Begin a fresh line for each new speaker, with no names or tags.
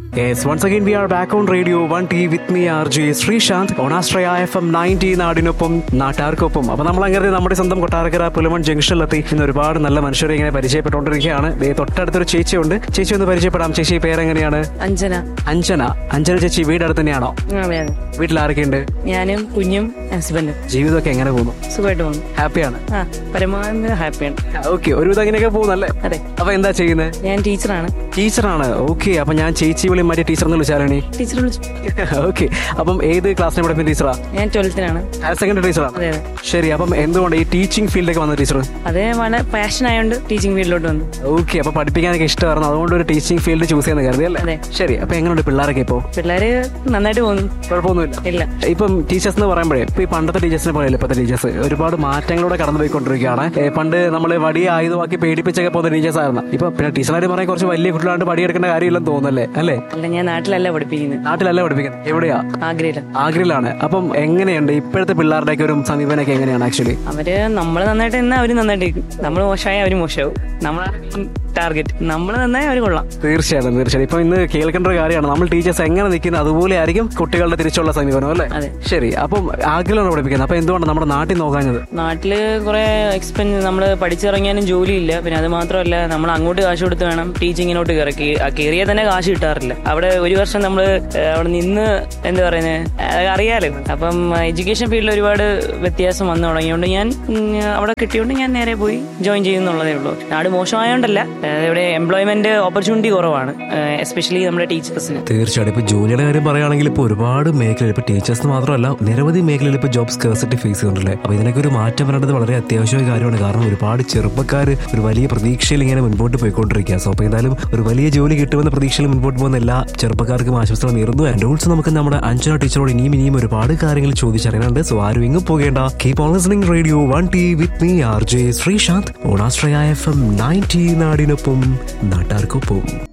Yes, once again we are back on Radio 1T with me RJ Sreesanth ഓണാസ്ട്രയ F M ninety നാടിനൊപ്പം നാട്ടാർക്കൊപ്പം അപ്പൊ നമ്മൾ അങ്ങനെ നമ്മുടെ സ്വന്തം കൊട്ടാരക്കര പുലമൺ ജംഗ്ഷനിലെത്തി ഇന്ന് ഒരുപാട് നല്ല മനുഷ്യരെ ഇങ്ങനെ പരിചയപ്പെട്ടുകൊണ്ടിരിക്കുകയാണ് ദേ തൊട്ടടുത്തൊരു ചേച്ചിയുണ്ട് ചേച്ചി ഒന്ന് പരിചയപ്പെടാം ചേച്ചി പേരെങ്ങനെയാണ്
അഞ്ജന
അഞ്ജന അഞ്ജന ചേച്ചി വീട് അടുത്ത് തന്നെയാണോ
അതെ അതെ
വീട്ടിൽ ആരൊക്കെയുണ്ട്
ഞാനും കുഞ്ഞും ഹസ്ബൻഡും
ജീവിതമൊക്കെ എങ്ങനെ പോകുന്നു
സുഖമായിട്ട് പോകുന്നു
ഹാപ്പിയാണ്
ആ പരമാവധി ഹാപ്പിയാണ്
ഓക്കെ ഒരുവിധം അങ്ങനെയൊക്കെ പോകുന്നല്ലേ
അതെ
അപ്പൊ എന്താ ചെയ്യുന്നത്
ഞാൻ ടീച്ചറാണ്
ടീച്ചറാണ് ഓക്കെ അപ്പൊ ഞാൻ ചേച്ചി വിളി മറ്റേ ടീച്ചർ എന്ന് വിളിച്ചാലാണ്
ടീച്ചർ വിളിച്ചു
ഓക്കെ അപ്പം ഏത് ക്ലാസ്സിനെ പഠിപ്പിക്കുന്ന ടീച്ചറാ
ഞാൻ ട്വൽത്തിനാണ്
ഹയർ സെക്കൻഡറി ടീച്ചറാണ്
അതെ അതെ
ശരി അപ്പം എന്തുകൊണ്ട് ഈ ടീച്ചിങ് ഫീൽഡിലേക്ക് വന്ന ടീച്ചർ
അതേ വളരെ പാഷൻ ആയതുകൊണ്ട് ടീച്ചിങ് ഫീൽഡിലോട്ട് വന്നു
ഓക്കെ അപ്പൊ പഠിപ്പിക്കാനൊക്കെ ഇഷ്ടമായിരുന്നു അതുകൊണ്ട് ഒരു ടീച്ചിങ് ഫീൽഡ് ചൂസ് ചെയ്യുന്ന കരുതി അല്ലേ
അതെ.
ശരി അപ്പൊ എങ്ങനെയുണ്ട് പിള്ളേരൊക്കെ ഇപ്പോ
പിള്ളേര് നന്നായിട്ട് പോകുന്നു
കുഴപ്പമൊന്നുമില്ല
ഇല്ല
ഇപ്പം ടീച്ചേഴ്സ് എന്ന് പറയുമ്പോഴേ ഇപ്പൊ ഈ പണ്ടത്തെ ടീച്ചേഴ്സിനെ പോലെയല്ല ഇപ്പോഴത്തെ ടീച്ചേഴ്സ് ഒരുപാട് മാറ്റങ്ങളോടെ കടന്നു പോയിക്കൊണ്ടിരിക്കുകയാണ് ഏ, പണ്ട് നമ്മൾ വടി ആയുധമാക്കി പേടിപ്പിച്ചൊക്കെ പോകുന്ന ടീച്ചേഴ്സ് ആയിരുന്നു ഇപ്പൊ പിന്നെ ടീച്ചർമാർ പറയാൻ കുറച്ച് വലിയ കുട്ടികളാണ്ട് പടിയെടുക്കേണ്ട കാര്യമില്ലെന്ന് തോന്നുന്നല്ലേ അല്ലേ
അല്ല ഞാൻ നാട്ടിലല്ല പഠിപ്പിക്കുന്നത്
നാട്ടിലല്ല പഠിപ്പിക്കുന്നത് എവിടെയാ
ആഗ്രയില്ല
ആഗ്രയിലാണ് അപ്പം എങ്ങനെയുണ്ട് ഇപ്പോഴത്തെ പിള്ളേരുടെയൊക്കെ ഒരു സമീപനമൊക്കെ എങ്ങനെയാണ് ആക്ച്വലി
അവര് നമ്മൾ നന്നായിട്ട് നിന്നാൽ അവര് നന്നായിട്ട് ഇരിക്കും നമ്മൾ മോശമായ അവര് മോശമാവും നമ്മളാണ് ടാർഗറ്റ് നമ്മൾ നന്നായി അവര് കൊള്ളാം
തീർച്ചയായിട്ടും തീർച്ചയായിട്ടും ഇപ്പൊ ഇന്ന് കേൾക്കേണ്ട ഒരു കാര്യമാണ് നമ്മൾ ടീച്ചേഴ്സ് എങ്ങനെ നിൽക്കുന്നത് അതുപോലെ ആയിരിക്കും കുട്ടികളുടെ തിരിച്ചുള്ള സമീപനം അല്ലേ
അതെ.
ശരി അപ്പം ആഗ്രഹമാണ് പഠിപ്പിക്കുന്നത് അപ്പൊ എന്തുകൊണ്ട് നമ്മുടെ നാട്ടിൽ നോക്കാഞ്ഞത്
നാട്ടില് കുറെ എക്സ്പെൻസ് നമ്മൾ പഠിച്ചിറങ്ങിയാലും ജോലിയില്ല പിന്നെ അത് മാത്രമല്ല നമ്മൾ അങ്ങോട്ട് കാശ് കൊടുത്ത് വേണം ടീച്ചിങ്ങിനോട്ട് കയറി കയറിയാൽ തന്നെ കാശ് കിട്ടാറില്ല അവിടെ ഒരു വർഷം നമ്മൾ അവിടെ നിന്ന് എന്താ പറയുന്നത് അറിയാലോ അപ്പം എഡ്യൂക്കേഷൻ ഫീൽഡിൽ ഒരുപാട് വ്യത്യാസം വന്നു തുടങ്ങിയോണ്ട് ഞാൻ ഉം, അവിടെ കിട്ടിയോണ്ട് ഞാൻ നേരെ പോയി ജോയിൻ ചെയ്യുന്നുള്ളതേ ഉള്ളൂ നാട് മോശമായോണ്ടല്ല അതായത് ഇവിടെ എംപ്ലോയ്മെന്റ് ഓപ്പർച്യൂണിറ്റി കുറവാണ് എസ്പെഷ്യലി നമ്മുടെ ടീച്ചേഴ്സിന്
തീർച്ചയായിട്ടും ഇപ്പൊ ജോലിയുടെ കാര്യം പറയുകയാണെങ്കിൽ ഇപ്പൊ ഒരുപാട് മേഖലയിൽ ഇപ്പൊ ടീച്ചേഴ്സ് മാത്രമല്ല നിരവധി മേഖലയിൽ ഇപ്പൊ ജോബ് സ്കേഴ്സിറ്റി ഫേസ് ചെയ്യുന്നുണ്ടല്ലേ അപ്പൊ ഇതിനൊക്കെ ഒരു മാറ്റം വരേണ്ടത് വളരെ അത്യാവശ്യമായ കാര്യമാണ് കാരണം ഒരുപാട് ചെറുപ്പക്കാർ ഒരു വലിയ പ്രതീക്ഷയിൽ ഇങ്ങനെ മുൻപോട്ട് പോയിക്കൊണ്ടിരിക്കുക സോ അപ്പൊ എന്തായാലും ഒരു വലിയ ജോലി കിട്ടുമെന്ന പ്രതീക്ഷയിൽ മുൻപോട്ട് പോകുന്ന എല്ലാ ചെറുപ്പക്കാർക്കും ആശംസകൾ നേരുന്നു ആൻഡ് ഓൾസോ നമുക്ക് നമ്മുടെ അഞ്ജന ടീച്ചറോട് ഇനിയും ഇനിയും ഒരുപാട് കാര്യങ്ങൾ ചോദിച്ചറിയാനുണ്ട് സോ ആരും എങ്ങും പോകേണ്ട keep on listening radio one T with me R J Sreesanth ഓണാശ്രയ എഫ് എം നയൻറ്റി നാടിനൊപ്പം നാട്ടാർക്കൊപ്പം